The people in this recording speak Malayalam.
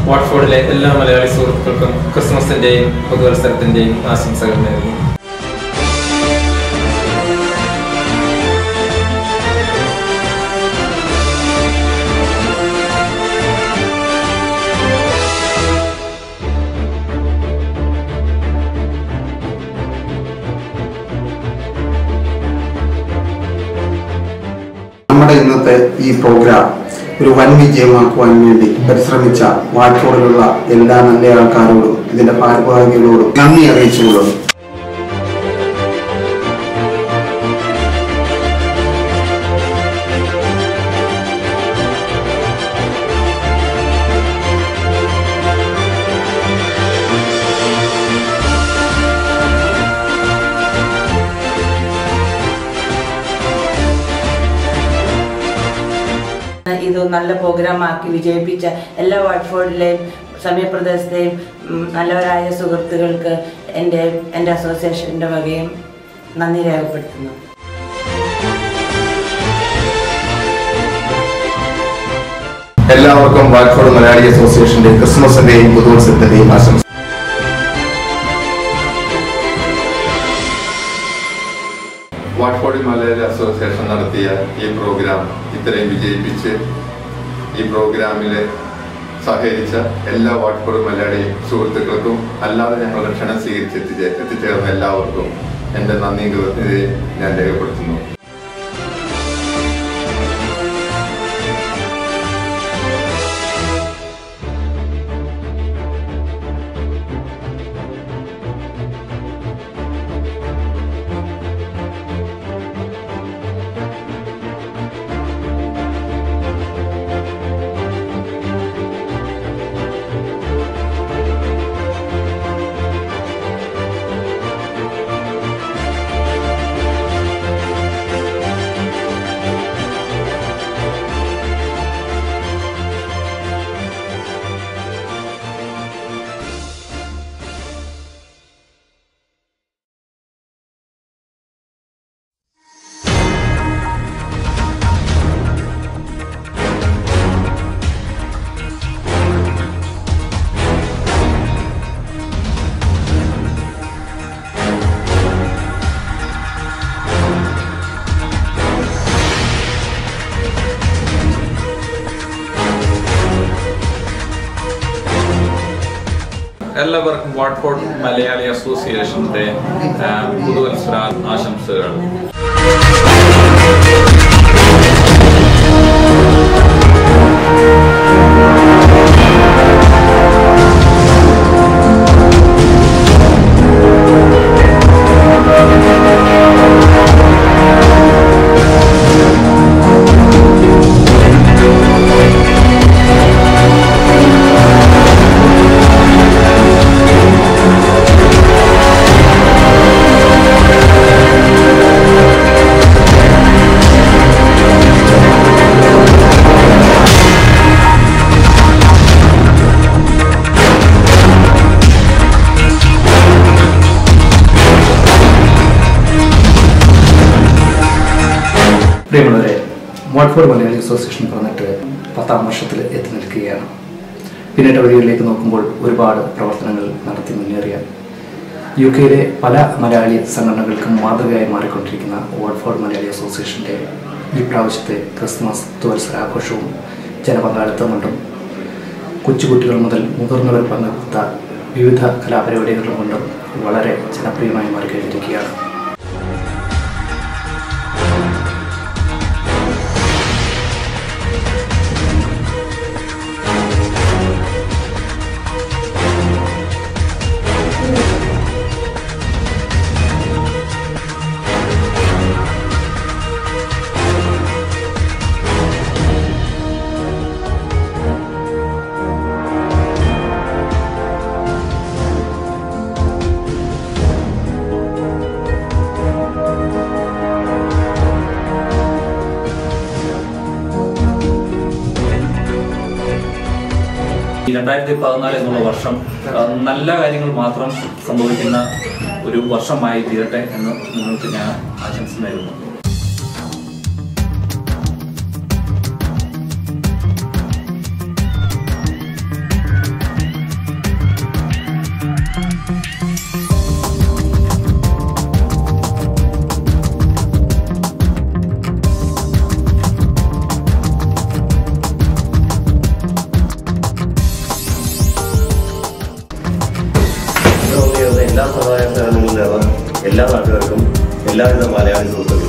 വാട്ട്ഫോർഡിലെ എല്ലാ മലയാളി സുഹൃത്തുക്കൾക്കും ക്രിസ്മസിന്റെയും പുതുവത്സരത്തിന്റെയും ആശംസകൾ നേരുന്നു നമ്മുടെ ഇന്നത്തെ ഈ പ്രോഗ്രാം ഒരു വൻ വിജയമാക്കുവാൻ വേണ്ടി പരിശ്രമിച്ച വാഴ്ചയോടുള്ള എല്ലാ നല്ല ആൾക്കാരോടും ഇതിന്റെ ഭാരവാഹികളോടും നന്ദി അറിയിച്ചുകൊള്ളുന്നു ഇത് നല്ല പ്രോഗ്രാം ആക്കി വിജയിപ്പിച്ച എല്ലാ വാട്ട്ഫോർഡിലെയും സമയപ്രദേശത്തെയും ഉം, നല്ലവരായ സുഹൃത്തുക്കൾക്ക് എൻ്റെ എൻ്റെ അസോസിയേഷൻ്റെ വകയും നന്ദി രേഖപ്പെടുത്തുന്നു എല്ലാവർക്കും വാറ്റ്ഫോർഡ് മലയാളി അസോസിയേഷന്റെ ക്രിസ്മസിന്റെയും പുതുവത്സരത്തിന്റെയും ആശംസ വാട്ട്ഫോർഡ് മലയാളി അസോസിയേഷൻ നടത്തിയ ഈ പ്രോഗ്രാം ഇത്രയും വിജയിപ്പിച്ച് ഈ പ്രോഗ്രാമില് സഹകരിച്ച എല്ലാ വാട്ട്ഫോർഡ് മലയാളി സുഹൃത്തുക്കൾക്കും അല്ലാതെ ഞങ്ങളുടെ ക്ഷണം സ്വീകരിച്ച് എത്തിച്ചേ എത്തിച്ചേർന്ന എല്ലാവർക്കും എൻ്റെ നന്ദിയും കൃതജ്ഞതയും ഞാൻ രേഖപ്പെടുത്തുന്നു എല്ലാവർക്കും വാട്ട്ഫോർഡ് മലയാളി അസോസിയേഷന്റെ ആ, പുതുവത്സര ആശംസകൾ പ്രിയമുള്ളവരെ വാട്ട്ഫോർഡ് മലയാളി അസോസിയേഷൻ പറഞ്ഞിട്ട് പത്താം വർഷത്തിൽ എത്തി നിൽക്കുകയാണ് പിന്നീട് വഴികളിലേക്ക് നോക്കുമ്പോൾ ഒരുപാട് പ്രവർത്തനങ്ങൾ നടത്തി മുന്നേറിയ യു കെയിലെ പല മലയാളി സംഘടനകൾക്കും മാതൃകയായി മാറിക്കൊണ്ടിരിക്കുന്ന വാട്ട്ഫോർഡ് മലയാളി അസോസിയേഷൻ്റെ ഈ പ്രാവശ്യത്തെ ക്രിസ്മസ് തുവത്സരാഘോഷവും ജനപങ്കാളിത്തം കൊണ്ടും കൊച്ചുകുട്ടികൾ മുതൽ മുതിർന്നവർ പങ്കെടുത്ത വിവിധ കലാപരിപാടികൾ കൊണ്ടും വളരെ ജനപ്രിയമായി മാറിക്കഴിഞ്ഞിരിക്കുകയാണ് ഈ രണ്ടായിരത്തി പതിനാല് എന്നുള്ള വർഷം ആ, നല്ല കാര്യങ്ങൾ മാത്രം സംഭവിക്കുന്ന ഒരു വർഷമായി തീരട്ടെ എന്ന് നിങ്ങൾക്ക് ഞാൻ ആശംസ നേരുന്നു എല്ലാ നാട്ടുകാർക്കും എല്ലാവിധ മലയാളി സുഹൃത്തുക്കൾക്കും